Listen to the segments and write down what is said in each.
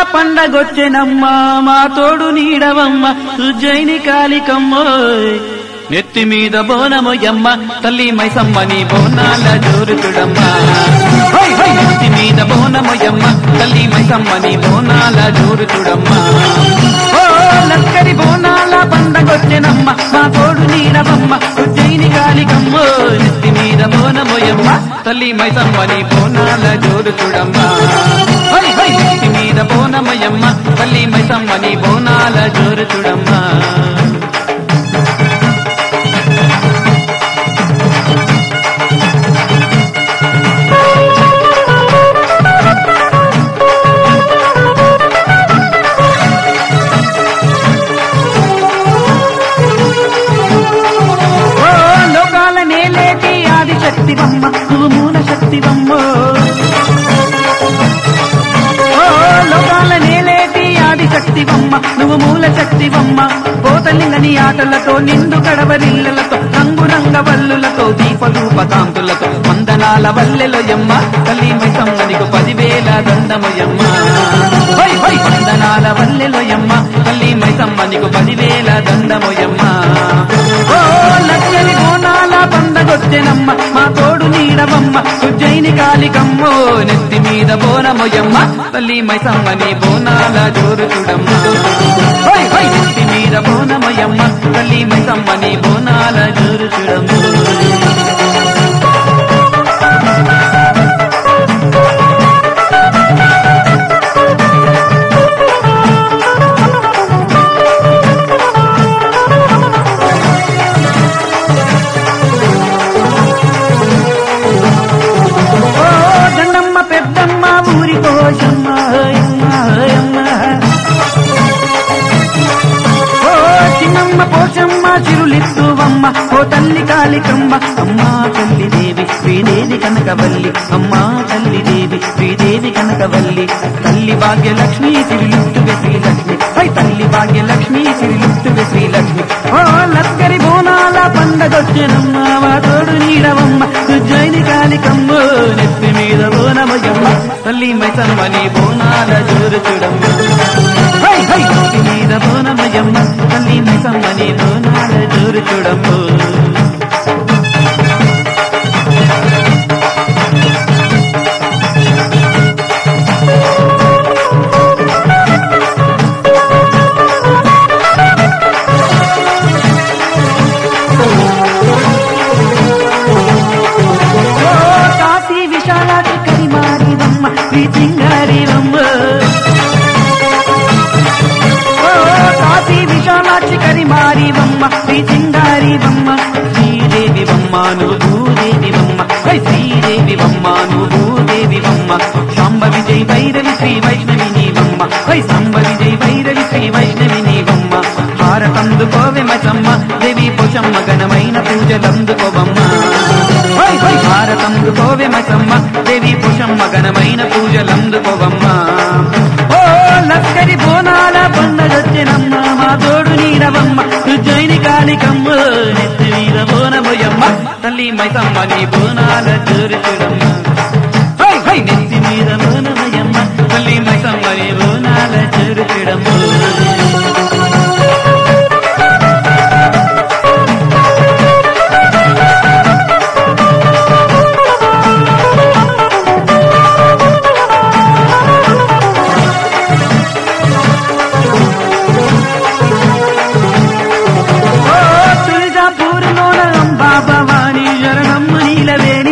పండగొచ్చెనమ్మ మా తోడు నీడవమ్మ ఉజ్జయిని కాలికమ్మ నెత్తి మీద బోనమొయ్యమ్మ తల్లి మైసమ్మ నీ బోనాల జోరుతుడమ్మ హై హై నెత్తి మీద బోనమొయ్యమ్మ తల్లి మైసమ్మ నీ బోనాల జోరుతుడమ్మ ఓ లక్కరి బోనాల పండగొచ్చెనమ్మ మా తోడు నీడవమ్మ ఉజ్జయిని కాలికమ్మ నెత్తి మీద బోనమొయ్యమ్మ తల్లి మైసమ్మ నీ బోనాల జోరుతుడమ్మ హై హై నెత్తి మీద బోనమయ్యమ్మ తల్లి మైసమ్మ నీ బోనాల జోరుతుడమ్మ ఓ లోకాల నేలేటి ఆది శక్తివమ్మ నువ్వు మూల శక్తివమ్మ ఓ లోకాల నేలేటి ఆది శక్తివమ్మ నువ్వు మూల శక్తివమ్మ పోతలింగని ఆటలతో నిండు కడవరిల్లలతో రంగు రంగ వల్లులతో దీపరూప కాంతులతో వందనాల వల్లెలోయమ్మ తల్లి మైసమ్మ నీకు పదివేల దండమయమ్మ హై హై వందనాల వల్లెలోయమ్మ తల్లి మైసమ్మ నీకు పదివేల దండమయమ్మ ఓ లక్కలి బోనాల పండగొచ్చెనమ్మ మా తోడు నీడవమ్మ ఉజ్జయిని కాలికమ్మో నెత్తి మీద బోనమొయ్యమ్మ తల్లి మైసమ్మ నీ బోనాల జోరు చూడమ్మ హై హై నెత్తి మీద బోనమొయ్యమ్మ తల్లి మైసమ్మ నీ బోనాల జోరు చూడమ్మ ఓ దండమ్మ పెద్దమ్మ ఊరి కోశమ్మ హోయమ్మ, హోయమ్మ. ఓ చిన్నమ్మ పోషమ్మ చిరులిత్తువమ్మ ఓ తల్లి కాళికమ్మ అమ్మా తల్లి దేవి శ్రీదేవి కనకవల్లి అమ్మా తల్లి దేవి శ్రీదేవి కనకవల్లి తల్లి భాగ్యలక్ష్మి సిరిలిత్తువే శ్రీలక్ష్మి హై తల్లి భాగ్యలక్ష్మి సిరిలిత్తువే శ్రీలక్ష్మి ఓ లక్కరి బోనాల పండగొచ్చెనమ్మ మా తోడు నీడవమ్మ ఉజ్జయిని కాళికమ్మ నెత్తి మీద బోనమయ్యమ్మ తల్లి మైసమ్మ నీ బోనాల జోరు చూడమ్మ హై హై నెత్తి మీద బోనమయ్యమ్మ తల్లి మైసమ్మ నీ బోనాల జోరు చూడమ్మ ఓ కాశీ విశాలాక్షి కరిమారివమ్మ శ్రీ సింగారివమ్మ ఓ కాశీ విశాలాక్షి కరిమారివమ్మ శ్రీ సింగారివమ్మ శ్రీదేవి బొమ్మ నువ్వు భూదేవి బొమ్మ హై శ్రీదేవి బొమ్మ నువ్వు భూదేవి బొమ్మ శాంబ విజయ్ భైరవి శ్రీ వైష్ణవి నీవమ్మ హై సాంబ విజయ్ భైరవి శ్రీ వైష్ణవి నీవమ్మ హారతందుకోవె మచమ్మ దేవి పోషమ్మ ఘనమైన పూజలందుకోవమ్మ హై హై హారతందుకోవె మచమ్మ దేవి పోషమ్మ ఘనమైన పూజలందుకోవమ్మ ఓ లక్కరి బోనాల పండగొచ్చినమ్మ మా తోడు నీడవమ్మ ఉజ్జయిని కాళికమ్మ నెత్తి మీద బోనబోయమ్మ తల్లి మైసమ్మ నీ బోనాల జోరు చూడమ్మ హై హై నెత్తి మీద బోనమయ్యమ్మ తల్లి మైసమ్మ నీ బోనాల జోరు చూడమ్మ ఓ తులజాపూర్లోన అంబా భవాని శరణమ్మ నీలవేణి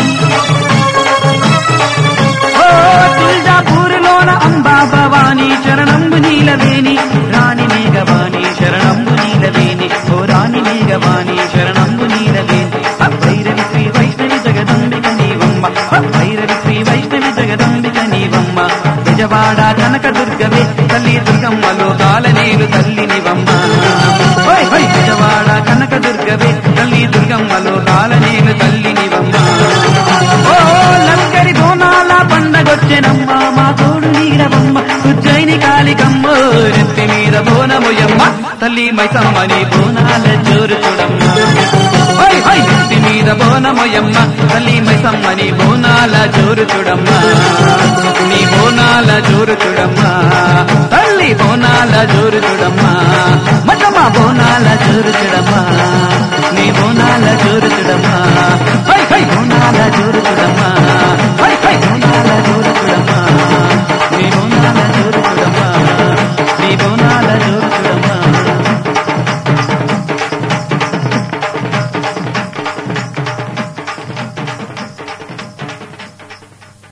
ఓ తులజాపూర్లోన అంబా భవాని శరణమ్మ నీలవేణి రాణి మేఘవాణి శరణమ్మ నీలవేణి ఓ రాణి మేఘవాణి శరణమ్మ నీలవేణి భైరవి శ్రీ వైష్ణవి జగదంబిక నీవమ్మ భైరవి శ్రీ వైష్ణవి జగదంబిక నీవమ్మ విజవాడ కనక దుర్గవే తల్లి దుర్గమ్మలో కాలనేలు తల్లి నివమ్మ హోయ్ హోయ్ విజవాడ కనక దుర్గవే తల్లి దుర్గమ్మలో కాలనేలు తల్లి నివమ్మ ఓ లక్కరి బోనాల పండగొచ్చెనమ్మ మా తోడు నీడవమ్మ ఉజ్జయిని కాళికమ్మ నెత్తి మీద బోనముయమ్మ తల్లి మైసమ్మ నీ బోనాల జోరు చూడమ్మ హోయ్ హోయ్ నెత్తి మీద బోనముయమ్మ తల్లి మైసమ్మ నీ బోనాల జోరు చూడమ్మ నీ బోనాల జోరు చూడమ్మ